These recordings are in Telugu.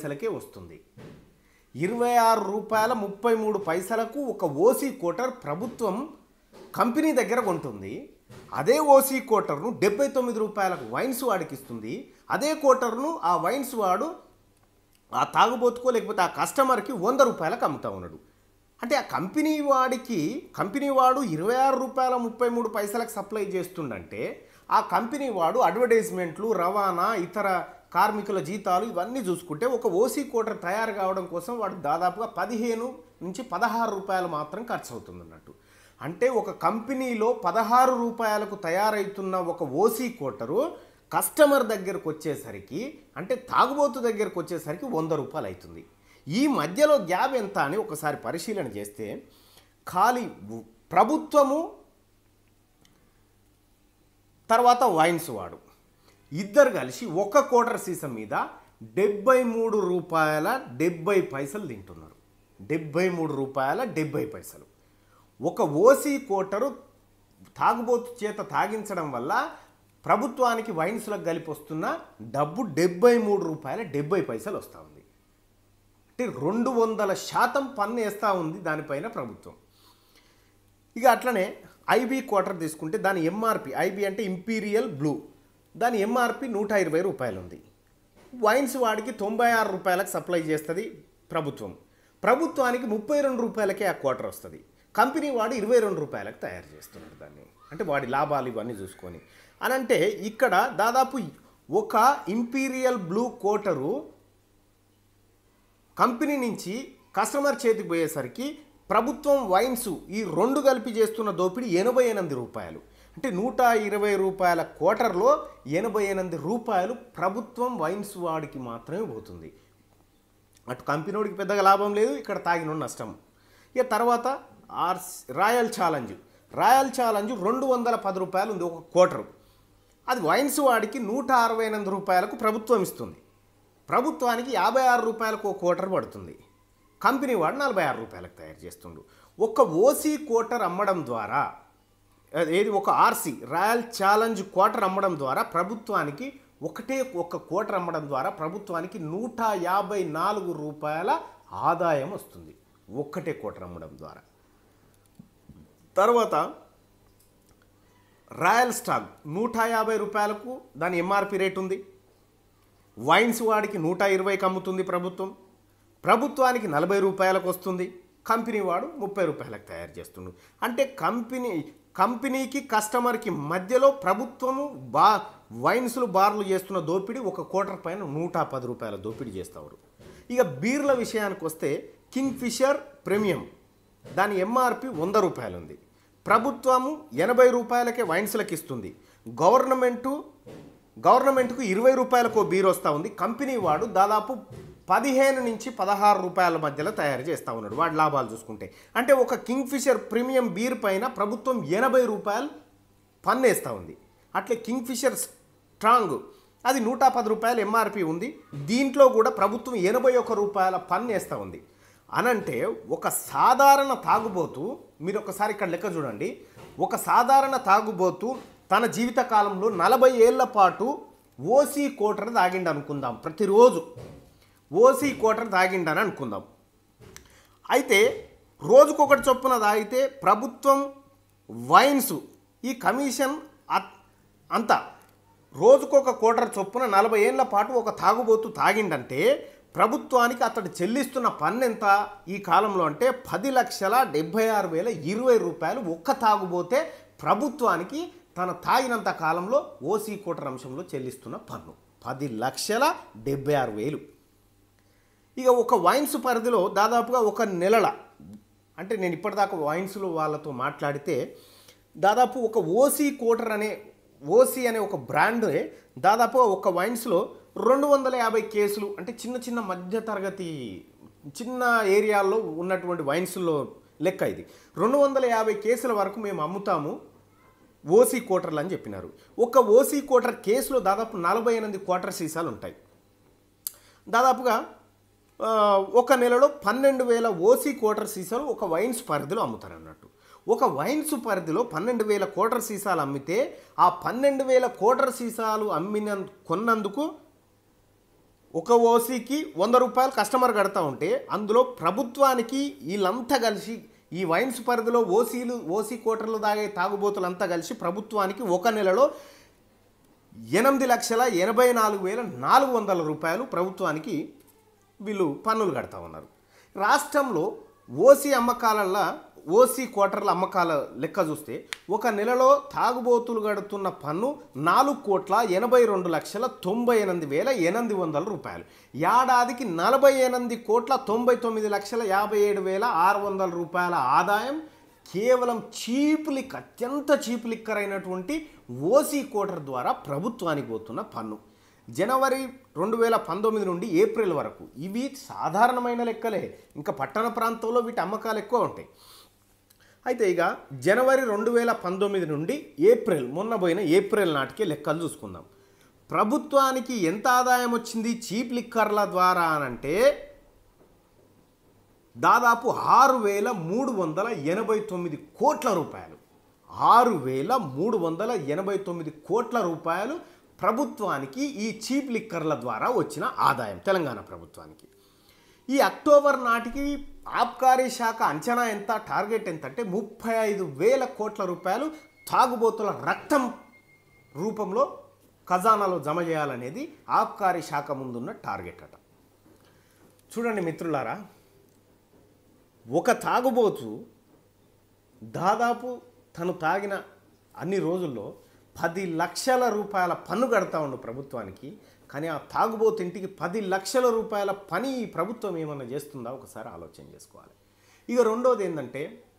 పైసలకే వస్తుంది ఇరవై ఆరు రూపాయల ముప్పై మూడు పైసలకు ఒక ఓసీ కోటర్ ప్రభుత్వం కంపెనీ దగ్గర కొంటుంది అదే ఓసీ కోటర్ను డెబ్బై తొమ్మిది రూపాయలకు వైన్స్ వాడికి ఇస్తుంది అదే కోటర్ను ఆ వైన్స్ వాడు ఆ తాగుబోతుకో లేకపోతే ఆ కస్టమర్కి వంద రూపాయలకు అమ్ముతా ఉన్నాడు అంటే ఆ కంపెనీ వాడికి కంపెనీ వాడు ఇరవై ఆరు రూపాయల ముప్పై మూడు పైసలకు సప్లై చేస్తుండంటే ఆ కంపెనీ వాడు అడ్వర్టైజ్మెంట్లు రవాణా ఇతర కార్మికుల జీతాలు ఇవన్నీ చూసుకుంటే ఒక ఓసీ కోటర్ తయారు కావడం కోసం వాడు దాదాపుగా పదిహేను నుంచి పదహారు రూపాయలు మాత్రం ఖర్చు అవుతుంది అన్నట్టు అంటే ఒక కంపెనీలో పదహారు రూపాయలకు తయారవుతున్న ఒక ఓసీ కోటరు కస్టమర్ దగ్గరకు వచ్చేసరికి అంటే తాగుబోతు దగ్గరకు వచ్చేసరికి వంద రూపాయలు అవుతుంది ఈ మధ్యలో గ్యాప్ ఎంత అని ఒకసారి పరిశీలన చేస్తే ఖాళీ ప్రభుత్వము తర్వాత వైన్స్ వాడు ఇద్దరు కలిసి ఒక కోటర్ సీసం మీద డెబ్బై మూడు రూపాయల డెబ్బై పైసలు తింటున్నారు డెబ్బై మూడు రూపాయల డెబ్బై పైసలు ఒక ఓసీ కోటరు తాగుబోతు చేత తాగించడం వల్ల ప్రభుత్వానికి వైన్స్లకు కలిపి వస్తున్న డబ్బు డెబ్బై మూడు రూపాయల డెబ్బై పైసలు వస్తూ ఉంది అంటే రెండు వందల శాతం పన్ను వేస్తూ ఉంది దానిపైన ప్రభుత్వం ఇక అట్లనే ఐబీ క్వార్టర్ తీసుకుంటే దాని ఎంఆర్పి ఐబీ అంటే ఇంపీరియల్ బ్లూ దాని ఎంఆర్పి నూట ఇరవై రూపాయలు ఉంది వైన్స్ వాడికి తొంభై ఆరు రూపాయలకు సప్లై చేస్తుంది ప్రభుత్వం ప్రభుత్వానికి ముప్పై రెండు రూపాయలకే ఆ క్వార్టర్ వస్తుంది కంపెనీ వాడు ఇరవై రెండు రూపాయలకు తయారు చేస్తున్నాడు దాన్ని అంటే వాడి లాభాలు ఇవన్నీ చూసుకొని అని అంటే ఇక్కడ దాదాపు ఒక ఇంపీరియల్ బ్లూ కోటరు కంపెనీ నుంచి కస్టమర్ చేతికి పోయేసరికి ప్రభుత్వం వైన్స్ ఈ రెండు కలిపి చేస్తున్న దోపిడీ ఎనభై ఎనిమిది రూపాయలు అంటే నూట ఇరవై రూపాయల క్వార్టర్లో ఎనభై ఎనిమిది రూపాయలు ప్రభుత్వం వైన్స్ వాడికి మాత్రమే పోతుంది అటు కంపెనీడికి పెద్దగా లాభం లేదు ఇక్కడ తాగిన నష్టం ఇక తర్వాత R Royal Challenge Royal Challenge రెండు వందల పది రూపాయలు ఉంది ఒక క్వార్టరు అది వైన్స్ వాడికి నూట అరవై ఎనిమిది రూపాయలకు ప్రభుత్వం ఇస్తుంది ప్రభుత్వానికి యాభై ఆరు రూపాయలకు ఒక కోటర్ పడుతుంది కంపెనీ వాడు నలభై ఆరు రూపాయలకు తయారు చేస్తుండు ఒక ఓసీ కోటర్ అమ్మడం ద్వారా అది ఏది ఒక ఆర్సీ రాయల్ ఛాలెంజ్ క్వార్టర్ అమ్మడం ద్వారా ప్రభుత్వానికి ఒకటే ఒక కోటర్ అమ్మడం ద్వారా ప్రభుత్వానికి నూట యాభై నాలుగు రూపాయల ఆదాయం వస్తుంది ఒక్కటే కోటర్ అమ్మడం ద్వారా తర్వాత రాయల్ స్టాక్ నూట యాభై రూపాయలకు దాని ఎంఆర్పి రేట్ ఉంది వైన్స్ వాడికి నూట ఇరవైకి అమ్ముతుంది ప్రభుత్వం ప్రభుత్వానికి నలభై రూపాయలకు వస్తుంది కంపెనీ వాడు ముప్పై రూపాయలకు తయారు చేస్తుండు అంటే కంపెనీ కంపెనీకి కస్టమర్కి మధ్యలో ప్రభుత్వము బా వైన్స్లు బార్లు చేస్తున్న దోపిడీ ఒక కోటర్ పైన నూట పది రూపాయల దోపిడీ చేస్తారు ఇక బీర్ల విషయానికి వస్తే కింగ్ ఫిషర్ ప్రీమియం దాని ఎంఆర్పి వంద రూపాయలు ఉంది ప్రభుత్వము ఎనభై రూపాయలకే వైన్స్లకు ఇస్తుంది గవర్నమెంటు గవర్నమెంట్కు ఇరవై రూపాయలకు ఓ బీర్ వస్తూ ఉంది కంపెనీ వాడు దాదాపు పదిహేను నుంచి పదహారు రూపాయల మధ్యలో తయారు చేస్తూ ఉన్నాడు వాడి లాభాలు చూసుకుంటే అంటే ఒక కింగ్ ఫిషర్ ప్రీమియం బీర్ పైన ప్రభుత్వం ఎనభై రూపాయలు పన్ను వేస్తూ ఉంది అట్లే కింగ్ ఫిషర్ స్ట్రాంగ్ అది నూట పది రూపాయలు ఎంఆర్పి ఉంది దీంట్లో కూడా ప్రభుత్వం ఎనభై ఒక్క రూపాయల పన్ను వేస్తూ ఉంది అనంటే ఒక సాధారణ తాగుబోతు మీరు ఒకసారి ఇక్కడ లెక్క చూడండి ఒక సాధారణ తాగుబోతు తన జీవిత కాలంలో నలభై ఏళ్ల పాటు ఓసీ కోటర్ తాగిండు అనుకుందాం ప్రతిరోజు ఓసీ కోటర్ తాగిండని అనుకుందాం అయితే రోజుకొకటి చొప్పున తాగితే ప్రభుత్వం వైన్స్ ఈ కమిషన్ అ- అంతా రోజుకొక కోటర్ చొప్పున నలభై ఏళ్ల పాటు ఒక తాగుబోతు తాగిండంటే ప్రభుత్వానికి అతడు చెల్లిస్తున్న పన్ను ఎంత ఈ కాలంలో అంటే పది లక్షల డెబ్బై ఆరు వేల ఇరవై రూపాయలు ఒక్క తాగుబోతే ప్రభుత్వానికి తన తాగినంత కాలంలో ఓసీ కోటర్ అంశంలో చెల్లిస్తున్న పన్ను పది లక్షల డెబ్బై ఆరు వేలు ఇక ఒక వైన్స్ పరిధిలో దాదాపుగా ఒక నెలల అంటే నేను ఇప్పటిదాకా వైన్స్లో వాళ్ళతో మాట్లాడితే దాదాపు ఒక ఓసీ కోటర్ అనే ఓసీ అనే ఒక బ్రాండ్ దాదాపుగా ఒక వైన్స్లో రెండు వందల యాభై కేసులు అంటే చిన్న చిన్న మధ్యతరగతి చిన్న ఏరియాల్లో ఉన్నటువంటి వైన్స్లో లెక్క ఇది రెండు వందల యాభై కేసుల వరకు మేము అమ్ముతాము ఓసీ కోటర్లు అని చెప్పినారు ఒక ఓసీ కోటర్ కేసులో దాదాపు నలభై ఎనిమిది కోటర్ సీసాలు ఉంటాయి దాదాపుగా ఆ, ఒక నెలలో పన్నెండు వేల ఓసీ కోటర్ సీసాలు ఒక వైన్స్ పరిధిలో అమ్ముతారు అన్నట్టు ఒక వైన్స్ పరిధిలో పన్నెండు వేల కోటర్ సీసాలు అమ్మితే ఆ పన్నెండు వేల కోటర్ సీసాలు అమ్మిన కొన్నందుకు ఒక ఓసీకి వంద రూపాయలు కస్టమర్ కడతా ఉంటే అందులో ప్రభుత్వానికి వీళ్ళంతా కలిసి ఈ వైన్స్ పరిధిలో ఓసీలు ఓసీ కోటర్లు తాగే తాగుబోతులంతా కలిసి ప్రభుత్వానికి ఒక నెలలో ఎనిమిది లక్షల ఎనభై నాలుగు వేల నాలుగు వందల రూపాయలు ప్రభుత్వానికి వీళ్ళు పన్నులు కడతా ఉన్నారు రాష్ట్రంలో ఓసీ అమ్మకాలల్లో ఓసీ క్వార్టర్ల అమ్మకాల లెక్క చూస్తే ఒక నెలలో తాగుబోతులు గడుతున్న పన్ను నాలుగు కోట్ల ఎనభై రెండు లక్షల తొంభై ఎనిమిది వేల ఎనిమిది వందల రూపాయలు ఏడాదికి నలభై ఎనిమిది కోట్ల తొంభై తొమ్మిది లక్షల యాభై ఏడు వేల ఆరు వందల రూపాయల ఆదాయం కేవలం చీప్ లిక్ అత్యంత చీప్ లిక్కర్ అయినటువంటి ఓసీ కోటర్ ద్వారా ప్రభుత్వానికి పోతున్న పన్ను జనవరి రెండు వేల పంతొమ్మిది నుండి ఏప్రిల్ వరకు ఇవి సాధారణమైన లెక్కలే ఇంకా పట్టణ ప్రాంతంలో వీటి అమ్మకాలు ఎక్కువ ఉంటాయి అయితే ఇక జనవరి రెండు వేల పంతొమ్మిది నుండి ఏప్రిల్ మొన్న పోయిన ఏప్రిల్ నాటికి లెక్కలు చూసుకుందాం ప్రభుత్వానికి ఎంత ఆదాయం వచ్చింది చీప్ లిక్కర్ల ద్వారా అనంటే దాదాపు ఆరు వేల మూడు వందల ఎనభై తొమ్మిది కోట్ల రూపాయలు ఆరు వేల మూడు వందల ఎనభై తొమ్మిది కోట్ల రూపాయలు ప్రభుత్వానికి ఈ చీప్ లిక్కర్ల ద్వారా వచ్చిన ఆదాయం తెలంగాణ ప్రభుత్వానికి ఈ అక్టోబర్ నాటికి ఆబ్కారీ శాఖ అంచనా ఎంత టార్గెట్ ఎంత అంటే ముప్పై ఐదు వేల కోట్ల రూపాయలు తాగుబోతుల రక్తం రూపంలో ఖజానాలో జమ చేయాలనేది ఆబ్కారీ శాఖ ముందున్న టార్గెట్ అట చూడండి మిత్రులారా ఒక తాగుబోతు దాదాపు తను తాగిన అన్ని రోజుల్లో పది లక్షల రూపాయల పన్ను కడతా ఉండు ప్రభుత్వానికి కానీ ఆ తాగుబోతు ఇంటికి పది లక్షల రూపాయల పని ఈ ప్రభుత్వం ఏమన్నా చేస్తుందా ఒకసారి ఆలోచన చేసుకోవాలి ఇక రెండోది ఏంటంటే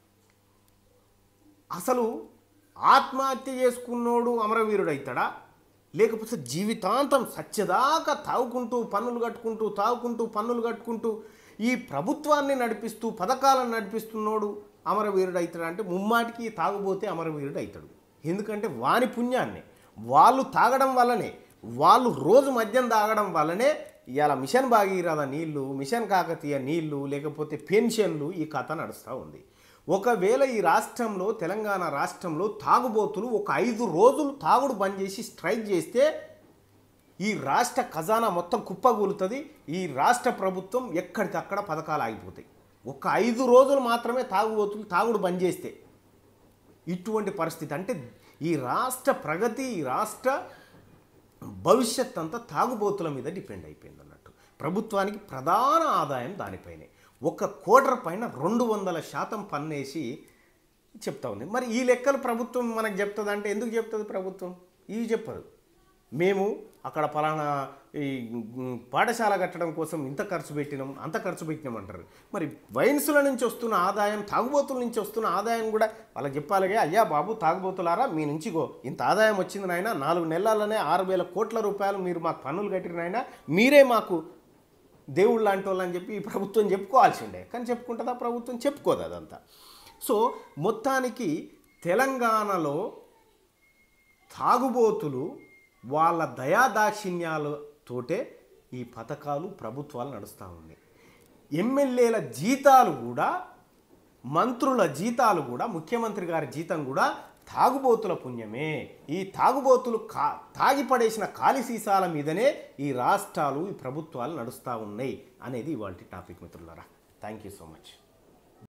అసలు ఆత్మహత్య చేసుకున్నోడు అమరవీరుడు అవుతాడా లేకపోతే జీవితాంతం సత్యదాకా తాగుకుంటూ పన్నులు కట్టుకుంటూ తాగుకుంటూ పన్నులు కట్టుకుంటూ ఈ ప్రభుత్వాన్ని నడిపిస్తూ పథకాలను నడిపిస్తున్నోడు అమరవీరుడు అవుతాడు అంటే ముమ్మాటికి తాగుబోతే అమరవీరుడు అవుతాడు ఎందుకంటే వాని పుణ్యాన్ని వాళ్ళు తాగడం వల్లనే వాళ్ళు రోజు మద్యం తాగడం వల్లనే ఇవాళ మిషన్ భాగీరథ నీళ్లు మిషన్ కాకతీయ నీళ్లు లేకపోతే పెన్షన్లు ఈ కథ నడుస్తూ ఉంది ఒకవేళ ఈ రాష్ట్రంలో తెలంగాణ రాష్ట్రంలో తాగుబోతులు ఒక ఐదు రోజులు తాగుడు బంద్ చేసి స్ట్రైక్ చేస్తే ఈ రాష్ట్ర ఖజానా మొత్తం కుప్పగూలుతుంది ఈ రాష్ట్ర ప్రభుత్వం ఎక్కడికక్కడ పథకాలు ఆగిపోతాయి ఒక ఐదు రోజులు మాత్రమే తాగుబోతులు తాగుడు బంద్ చేస్తే ఇటువంటి పరిస్థితి అంటే ఈ రాష్ట్ర ప్రగతి ఈ రాష్ట్ర భవిష్యత్ అంతా తాగుబోతుల మీద డిపెండ్ అయిపోయింది అన్నట్టు ప్రభుత్వానికి ప్రధాన ఆదాయం దానిపైనే ఒక కోటర్ పైన రెండు వందల శాతం పన్నేసి చెప్తా ఉంది మరి ఈ లెక్కలు ప్రభుత్వం మనకు చెప్తుంది అంటే ఎందుకు చెప్తుంది ప్రభుత్వం ఇవి చెప్పదు మేము అక్కడ పలానా ఈ మ్, పాఠశాల కట్టడం కోసం ఇంత ఖర్చు పెట్టినాం అంత ఖర్చు పెట్టినాం అంటారు మరి వైన్స్ల నుంచి వస్తున్న ఆదాయం తాగుబోతుల నుంచి వస్తున్న ఆదాయం కూడా వాళ్ళకి చెప్పాలిగా అయ్యా బాబు తాగుబోతులారా మీ నుంచి గో ఇంత ఆదాయం వచ్చింది నాయన నాలుగు నెలలనే ఆరు వేల కోట్ల రూపాయలు మీరు మాకు పన్నులు కట్టిన నాయన మీరే మాకు దేవుడు లాంటి వాళ్ళు అని చెప్పి ఈ ప్రభుత్వం చెప్పుకోవాల్సిండే కానీ చెప్పుకుంటుందా ప్రభుత్వం చెప్పుకోదు అదంతా సో మొత్తానికి తెలంగాణలో తాగుబోతులు వాళ్ళ దయాదాక్షిణ్యాలతోటే ఈ పథకాలు ప్రభుత్వాలు నడుస్తూ ఉన్నాయి ఎమ్మెల్యేల జీతాలు కూడా మంత్రుల జీతాలు కూడా ముఖ్యమంత్రి గారి జీతం కూడా తాగుబోతుల పుణ్యమే ఈ తాగుబోతులు కా తాగి పడేసిన ఖాళీ సీసాల మీదనే ఈ రాష్ట్రాలు ఈ ప్రభుత్వాలు నడుస్తూ ఉన్నాయి అనేది ఇవాళ టాపిక్ మిత్రులారా థ్యాంక్ యూ సో మచ్